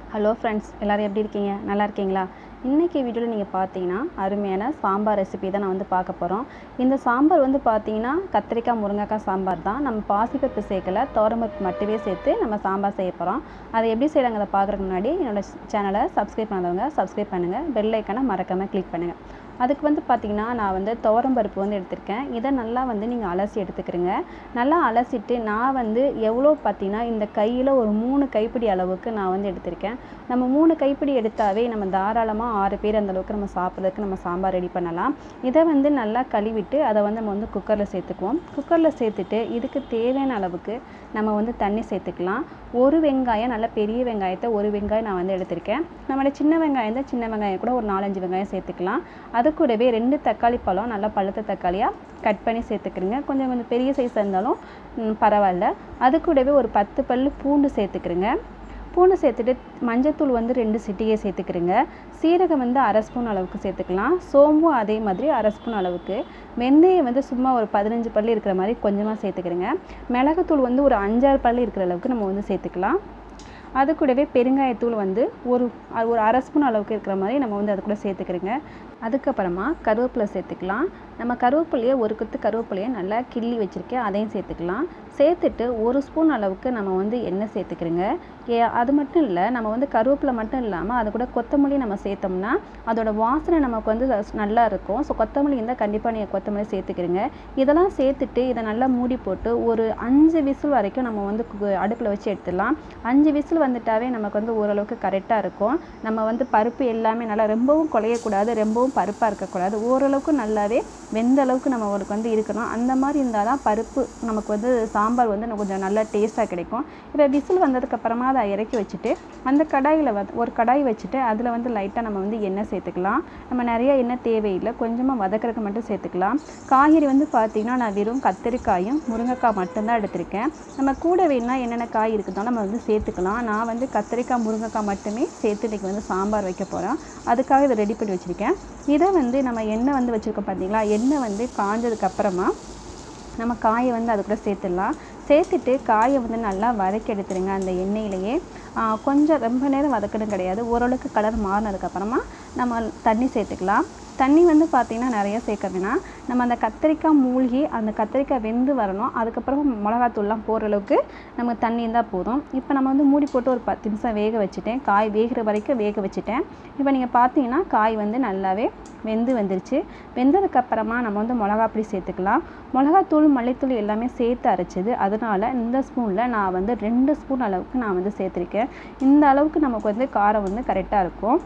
hello friends எல்லோரும் எப்படி இருக்கீங்க நல்லா இருக்கீங்களா இன்றைக்கி வீடியோவில் நீங்கள் பார்த்தீங்கன்னா அருமையான சாம்பார் ரெசிபி தான் நான் வந்து பார்க்க போகிறோம் இந்த சாம்பார் வந்து பார்த்தீங்கன்னா கத்திரிக்காய் முருங்கைக்காய் சாம்பார் தான் நம்ம பாசிப்பருப்பு சேர்க்கல தோரம்பருப்பு மட்டுமே சேர்த்து நம்ம சாம்பார் செய்ய போகிறோம் அதை எப்படி செய்கிறாங்க அதை பார்க்குறதுக்கு முன்னாடி என்னோட சேனலை சப்ஸ்கிரைப் பண்ணாதவங்க சப்ஸ்கிரைப் பண்ணுங்கள் பெல் ஐக்கனை மறக்காமல் கிளிக் பண்ணுங்கள் அதுக்கு வந்து பார்த்திங்கன்னா நான் வந்து துவரம்பருப்பு வந்து எடுத்திருக்கேன் இதை நல்லா வந்து நீங்கள் அலசி எடுத்துக்கிறீங்க நல்லா அலசிட்டு நான் வந்து எவ்வளோ பார்த்தீங்கன்னா இந்த கையில் ஒரு மூணு கைப்பிடி அளவுக்கு நான் வந்து எடுத்திருக்கேன் நம்ம மூணு கைப்பிடி எடுத்தாவே நம்ம தாராளமாக ஆறு பேர் அந்த அளவுக்கு நம்ம சாப்பிட்றதுக்கு நம்ம சாம்பார் ரெடி பண்ணலாம் இதை வந்து நல்லா கழுவிட்டு அதை வந்து நம்ம வந்து குக்கரில் சேர்த்துக்குவோம் குக்கரில் சேர்த்துட்டு இதுக்கு தேவையான அளவுக்கு நம்ம வந்து தண்ணி சேர்த்துக்கலாம் ஒரு வெங்காயம் நல்ல பெரிய வெங்காயத்தை ஒரு வெங்காயம் நான் வந்து எடுத்திருக்கேன் நம்மளோட சின்ன வெங்காயம் தான் சின்ன வெங்காயம் கூட ஒரு நாலஞ்சு வெங்காயம் சேர்த்துக்கலாம் அது கூடவே ரெண்டு தக்காளி பழம் நல்லா பழுத்த தக்காளியாக கட் பண்ணி சேர்த்துக்கிறீங்க கொஞ்சம் கொஞ்சம் பெரிய சைஸாக இருந்தாலும் ம், பரவாயில்ல அது கூடவே ஒரு பத்து பல் பூண்டு சேர்த்துக்கிறீங்க பூண்டு சேர்த்துட்டு மஞ்சத்தூள் வந்து ரெண்டு சிட்டிகை சேர்த்துக்கிறீங்க சீரகம் வந்து அரை ஸ்பூன் அளவுக்கு சேர்த்துக்கலாம் சோம்பும் அதே மாதிரி அரை ஸ்பூன் அளவுக்கு வெந்தயம் வந்து சும்மா ஒரு பதினஞ்சு பல்லு இருக்கிற மாதிரி கொஞ்சமாக சேர்த்துக்கிறீங்க மிளகுத்தூள் வந்து ஒரு அஞ்சாறு பல்லு இருக்கிற அளவுக்கு நம்ம வந்து சேர்த்துக்கலாம் அது கூடவே பெருங்காயத்தூள் வந்து ஒரு அ- ஒரு அரை ஸ்பூன் அளவுக்கு இருக்கிற மாதிரி நம்ம வந்து அது கூட சேர்த்துக்கிறோங்க அதுக்கப்புறமா கருவேப்பிலை சேர்த்துக்கலாம் நம்ம கருவேப்பிலையை ஒரு குத்து கருவேப்பிலையை நல்லா கிள்ளி வச்சுருக்கேன் அதையும் சேர்த்துக்கலாம் சேர்த்துட்டு ஒரு ஸ்பூன் அளவுக்கு நம்ம வந்து எண்ணெய் சேர்த்துக்கிறோங்க ஏ அது மட்டும் இல்லை நம்ம வந்து கருவேப்பிலை மட்டும் இல்லாமல் அது கூட கொத்தமல்லி நம்ம சேர்த்தோம்னா அதோட வாசனை நமக்கு வந்து ஸ்- நல்லா இருக்கும் ஸோ கொத்தமல்லி இருந்தால் கண்டிப்பாக நீங்கள் கொத்தமல்லி சேர்த்துக்கிறீங்க இதெல்லாம் சேர்த்துட்டு இதை நல்லா மூடி போட்டு ஒரு அஞ்சு விசில் வரைக்கும் நம்ம வந்து அடுப்பில் வச்சு எடுத்துடலாம் அஞ்சு விசில் வந்துட்டாவே நமக்கு வந்து ஓரளவுக்கு கரெக்டாக இருக்கும் நம்ம வந்து பருப்பு எல்லாமே நல்லா ரொம்பவும் குழையக்கூடாது ரொம்பவும் பருப்பாக இருக்கக்கூடாது ஓரளவுக்கு நல்லாவே வெந்த அளவுக்கு நம்ம ஒரு வந்து இருக்கணும் அந்த மாதிரி இருந்தால் தான் பருப்பு நமக்கு வந்து சாம்பார் வந்து இன்னும் கொஞ்சம் நல்லா டேஸ்ட்டாக கிடைக்கும் இப்போ விசில் வந்ததுக்கப்புறமா அதை இறக்கி வச்சுட்டு அந்த கடாயில் வந்து ஒரு கடாய் வச்சுட்டு அதில் வந்து லைட்டாக நம்ம வந்து எண்ணெய் சேர்த்துக்கலாம் நம்ம நிறைய எண்ணெய் தேவையில்லை கொஞ்சமாக வதக்கறதுக்கு மட்டும் சேர்த்துக்கலாம் காய்கறி வந்து பார்த்திங்கன்னா நான் வெறும் கத்திரிக்காயும் முருங்கைக்காய் மட்டும்தான் எடுத்திருக்கேன் நம்ம கூட வேணும்னா என்னென்ன காய் இருக்குதோ நம்ம வந்து சேர்த்துக்கலாம் நான் வந்து கத்திரிக்காய் முருங்கைக்காய் மட்டுமே சேர்த்து இன்றைக்கி வந்து சாம்பார் வைக்க போகிறேன் அதுக்காக இதை ரெடி பண்ணி வச்சுருக்கேன் இதை வந்து நம்ம எண்ணெய் வந்து வச்சுருக்கோம் பார்த்தீங்களா எண்ணெய் வந்து காஞ்சதுக்கப்புறமா நம்ம காயை வந்து அது கூட சேர்த்துடலாம் சேர்த்துட்டு காயை வந்து நல்லா வதக்கி எடுத்துருங்க அந்த எண்ணெயிலேயே ஆ, கொஞ்சம் ரொம்ப நேரம் வதக்கணும் கிடையாது ஓரளவுக்கு கலர் மாறினதுக்கப்புறமா நம்ம தண்ணி சேர்த்துக்கலாம் தண்ணி வந்து பார்த்திங்கன்னா நிறைய சேர்க்க வேணாம் நம்ம அந்த கத்திரிக்காய் மூழ்கி அந்த கத்திரிக்காய் வெந்து வரணும் அதுக்கப்புறம் மிளகாத்தூள்லாம் போடுற அளவுக்கு நமக்கு தண்ணி இருந்தால் போதும் இப்போ நம்ம வந்து மூடி போட்டு ஒரு பத்து நிமிஷம் வேக வச்சுட்டேன் காய் வேகிற வரைக்கும் வேக வச்சுட்டேன் இப்போ நீங்கள் பார்த்தீங்கன்னா காய் வந்து நல்லாவே வெந்து வந்துருச்சு வெந்ததுக்கப்புறமா நம்ம வந்து மிளகாப்பொடி சேர்த்துக்கலாம் மிளகாத்தூள் மல்லித்தூள் எல்லாமே சேர்த்து அரைச்சது அதனால் இந்த ஸ்பூனில் நான் வந்து ரெண்டு ஸ்பூன் அளவுக்கு நான் வந்து சேர்த்துருக்கேன் இந்த அளவுக்கு நமக்கு வந்து காரம் வந்து கரெக்டாக இருக்கும்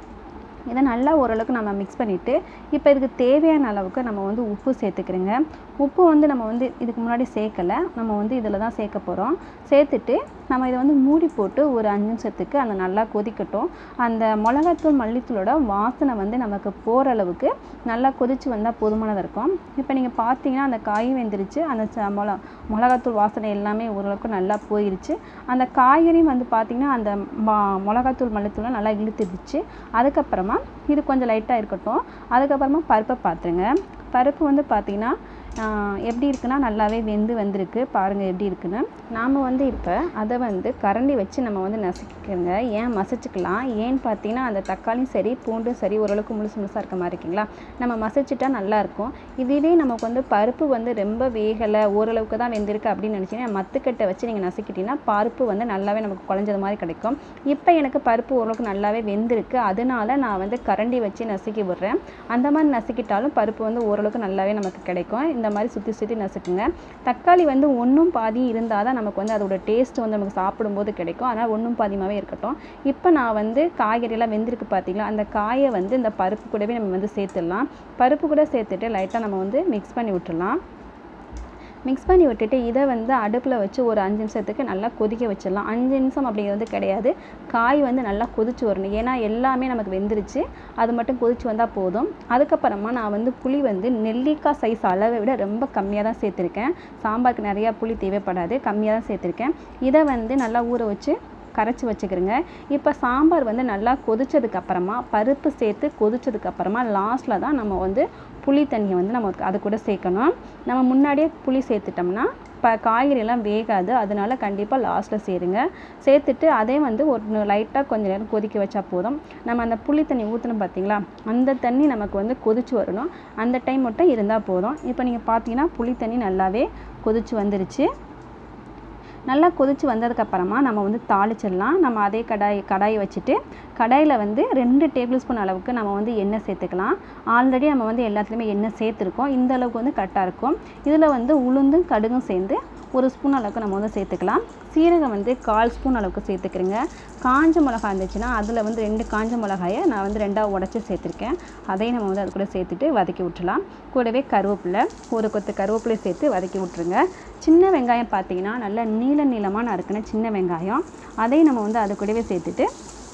இதை நல்லா ஓரளவுக்கு நம்ம மிக்ஸ் பண்ணிவிட்டு இப்போ இதுக்கு தேவையான அளவுக்கு நம்ம வந்து உப்பு சேர்த்துக்கிறோங்க உப்பு வந்து நம்ம வந்து இதுக்கு முன்னாடி சேர்க்கலை நம்ம வந்து இதில் தான் சேர்க்க போகிறோம் சேர்த்துட்டு நம்ம இதை வந்து மூடி போட்டு ஒரு அஞ்சு நிமிஷத்துக்கு அந்த நல்லா கொதிக்கட்டும் அந்த மிளகாத்தூள் மல்லித்தூளோட வாசனை வந்து நமக்கு போகிற அளவுக்கு நல்லா கொதிச்சு வந்தால் போதுமானதாக இருக்கும் இப்போ நீங்கள் பார்த்தீங்கன்னா அந்த காயும் வெந்துருச்சு அந்த ச- மிள மிளகாத்தூள் வாசனை எல்லாமே ஓரளவுக்கு நல்லா போயிருச்சு அந்த காய்கறியும் வந்து பார்த்திங்கன்னா அந்த ம- மிளகாத்தூள் மல்லித்தூள்லாம் நல்லா இழுத்துடுச்சு அதுக்கப்புறமா இது கொஞ்சம் லைட்டாக இருக்கட்டும் அதுக்கப்புறமா பருப்பை பார்த்துருங்க பருப்பு வந்து பார்த்திங்கன்னா ஆஹ், எப்படி இருக்குன்னா நல்லாவே வெந்து வந்திருக்கு பாருங்கள் எப்படி இருக்குன்னு நாம் வந்து இப்போ அதை வந்து கரண்டி வச்சு நம்ம வந்து நசுக்கிக்கோங்க ஏன் மசிச்சுக்கலாம் ஏன்னு பார்த்தீங்கன்னா அந்த தக்காளியும் சரி பூண்டும் சரி ஓரளவுக்கு முழுசு முழுசாக இருக்க மாதிரி இருக்குங்களா நம்ம மசிச்சுட்டா நல்லாயிருக்கும் இதுவே நமக்கு வந்து பருப்பு வந்து ரொம்ப வேகலை ஓரளவுக்கு தான் வெந்திருக்கு அப்படின்னு நினச்சிங்கன்னா மத்துக்கட்டை வச்சு நீங்கள் நசுக்கிட்டீங்கன்னா பருப்பு வந்து நல்லாவே நமக்கு குழஞ்சது மாதிரி கிடைக்கும் இப்போ எனக்கு பருப்பு ஓரளவுக்கு நல்லாவே வெந்திருக்கு அதனால நான் வந்து கரண்டி வச்சு நசுக்கி விடுறேன் அந்த மாதிரி நசுக்கிட்டாலும் பருப்பு வந்து ஓரளவுக்கு நல்லாவே நமக்கு கிடைக்கும் இந்த மாதிரி சுற்றி சுற்றி நசுக்குங்க தக்காளி வந்து ஒன்றும் பாதி இருந்தால் தான் நமக்கு வந்து அதோட டேஸ்ட் வந்து நமக்கு சாப்பிடும்போது கிடைக்கும் அதனால் ஒன்றும் பாதியமாகவே இருக்கட்டும் இப்போ நான் வந்து காய்கறியெல்லாம் வெந்திருக்கு பார்த்தீங்களா அந்த காயை வந்து இந்த பருப்பு கூடவே நம்ம வந்து சேர்த்துடலாம் பருப்பு கூட சேர்த்துட்டு லைட்டாக நம்ம வந்து மிக்ஸ் பண்ணி விட்டுறலாம் மிக்ஸ் பண்ணி விட்டுட்டு இதை வந்து அடுப்பில் வச்சு ஒரு அஞ்சு நிமிஷத்துக்கு நல்லா கொதிக்க வச்சிடலாம் அஞ்சு நிமிஷம் அப்படிங்கிறது கிடையாது காய் வந்து நல்லா கொதிச்சு வரணும் ஏன்னா எல்லாமே நமக்கு வெந்துருச்சு அது மட்டும் கொதிச்சு வந்தால் போதும் அதுக்கப்புறமா நான் வந்து புளி வந்து நெல்லிக்காய் சைஸ் அளவை விட ரொம்ப கம்மியாக தான் சேர்த்துருக்கேன் சாம்பாருக்கு நிறையா புளி தேவைப்படாது கம்மியாக தான் சேர்த்துருக்கேன் இதை வந்து நல்லா ஊற வச்சு கரைச்சி வச்சுக்கிறோங்க இப்போ சாம்பார் வந்து நல்லா கொதிச்சதுக்கப்புறமா பருப்பு சேர்த்து கொதிச்சதுக்கப்புறமா லாஸ்ட்டில் தான் நம்ம வந்து புளி தண்ணியை வந்து நம்ம அது கூட சேர்க்கணும் நம்ம முன்னாடியே புளி சேர்த்துட்டோம்னா இப்போ காய்கறியெல்லாம் வேகாது அதனால கண்டிப்பாக லாஸ்ட்டில் சேருங்க சேர்த்துட்டு அதே வந்து ஒரு லைட்டாக கொஞ்சம் நேரம் கொதிக்க வச்சா போதும் நம்ம அந்த புளி தண்ணி ஊற்றணும் பார்த்தீங்களா அந்த தண்ணி நமக்கு வந்து கொதிச்சு வரணும் அந்த டைம் மட்டும் இருந்தால் போதும் இப்போ நீங்கள் பார்த்தீங்கன்னா புளி தண்ணி நல்லாவே கொதிச்சு வந்துருச்சு நல்லா கொதிச்சு வந்ததுக்கப்புறமா நம்ம வந்து தாளிச்சிடலாம் நம்ம அதே கடாய் கடாயை வச்சுட்டு கடாயில் வந்து ரெண்டு டேபிள் ஸ்பூன் அளவுக்கு நம்ம வந்து எண்ணெய் சேர்த்துக்கலாம் ஆல்ரெடி நம்ம வந்து எல்லாத்துலேயுமே எண்ணெய் சேர்த்துருக்கோம் இந்த அளவுக்கு வந்து கரெக்டாக இருக்கும் இதில் வந்து உளுந்தும் கடுகும் சேர்ந்து ஒரு ஸ்பூன் அளவுக்கு நம்ம வந்து சேர்த்துக்கலாம் சீரகம் வந்து கால் ஸ்பூன் அளவுக்கு சேர்த்துக்கிறேங்க காஞ்ச மிளகா இருந்துச்சுன்னா அதில் வந்து ரெண்டு காஞ்ச மிளகாயை நான் வந்து ரெண்டாக உடச்சி சேர்த்துருக்கேன் அதையும் நம்ம வந்து அது கூட சேர்த்துட்டு வதக்கி விட்டுலாம் கூடவே கருவேப்பிலை ஒரு கொத்து கருவேப்பிலை சேர்த்து வதக்கி விட்ருங்க சின்ன வெங்காயம் பார்த்தீங்கன்னா நல்ல நீள நீளமாக நறுக்கின சின்ன வெங்காயம் அதையும் நம்ம வந்து அது கூடவே சேர்த்துட்டு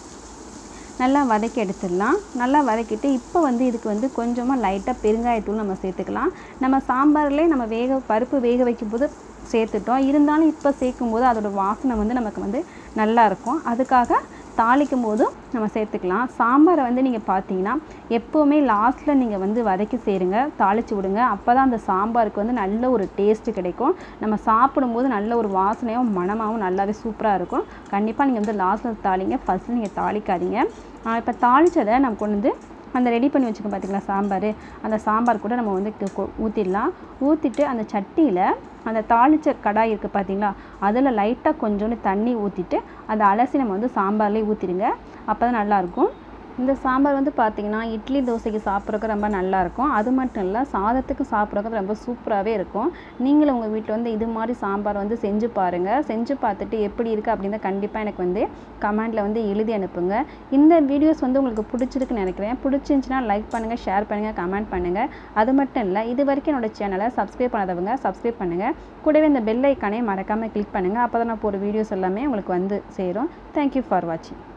நல்லா வதக்கி எடுத்துடலாம் நல்லா வதக்கிட்டு இப்போ வந்து இதுக்கு வந்து கொஞ்சமாக லைட்டாக பெருங்காயத்தூள் நம்ம சேர்த்துக்கலாம் நம்ம சாம்பார்லேயே நம்ம வேக பருப்பு வேக வைக்கும்போது சேர்த்துட்டோம் இருந்தாலும் இப்போ சேர்க்கும்போது அதோட வாசனை வந்து நமக்கு வந்து நல்லா இருக்கும் அதுக்காக தாளிக்கும் போதும் நம்ம சேர்த்துக்கலாம் சாம்பாரை வந்து நீங்கள் பார்த்தீங்கன்னா எப்போவுமே லாஸ்ட்டில் நீங்கள் வந்து வதக்கி சேருங்க தாளித்து விடுங்க அப்போ தான் அந்த சாம்பாருக்கு வந்து நல்ல ஒரு டேஸ்ட்டு கிடைக்கும் நம்ம சாப்பிடும்போது நல்ல ஒரு வாசனையும் மணமாகவும் நல்லாவே சூப்பராக இருக்கும் கண்டிப்பாக நீங்கள் வந்து லாஸ்ட்டில் தாளிங்க ஃபஸ்ட்டு நீங்கள் தாளிக்காதீங்க இப்போ தாளித்ததை நம்ம கொண்டு வந்து அந்த ரெடி பண்ணி வச்சுக்கோம் பார்த்தீங்களா சாம்பார் அந்த சாம்பார் கூட நம்ம வந்து ஊற்றிடலாம் ஊற்றிட்டு அந்த சட்டியில் அந்த தாளித்த கடாய் இருக்குது பார்த்தீங்களா அதில் லைட்டாக கொஞ்சோண்டு தண்ணி ஊற்றிட்டு அதை அலசி நம்ம வந்து சாம்பார்லேயே ஊற்றிடுங்க அப்போ தான் நல்லாயிருக்கும் இந்த சாம்பார் வந்து பார்த்திங்கன்னா இட்லி தோசைக்கு சாப்பிட்றதுக்கு ரொம்ப நல்லாயிருக்கும் அது மட்டும் இல்லை சாதத்துக்கு சாப்பிட்றதுக்கு ரொம்ப சூப்பராகவே இருக்கும் நீங்களும் உங்கள் வீட்டில் வந்து இது மாதிரி சாம்பார் வந்து செஞ்சு பாருங்கள் செஞ்சு பார்த்துட்டு எப்படி இருக்குது அப்படின்னு கண்டிப்பாக எனக்கு வந்து கமெண்டில் வந்து எழுதி அனுப்புங்க இந்த வீடியோஸ் வந்து உங்களுக்கு பிடிச்சிருக்குன்னு நினைக்கிறேன் பிடிச்சிருந்துச்சின்னா லைக் பண்ணுங்கள் ஷேர் பண்ணுங்கள் கமெண்ட் பண்ணுங்கள் அது மட்டும் இல்லை இது வரைக்கும் என்னோட சேனலை சப்ஸ்கிரைப் பண்ணாதவங்க சப்ஸ்கிரைப் பண்ணுங்கள் கூடவே இந்த பெல் ஐக்கானே மறக்காமல் கிளிக் பண்ணுங்கள் அப்போ தான் நான் போகிற வீடியோஸ் எல்லாமே உங்களுக்கு வந்து சேரும் தேங்க்யூ ஃபார் வாட்சிங்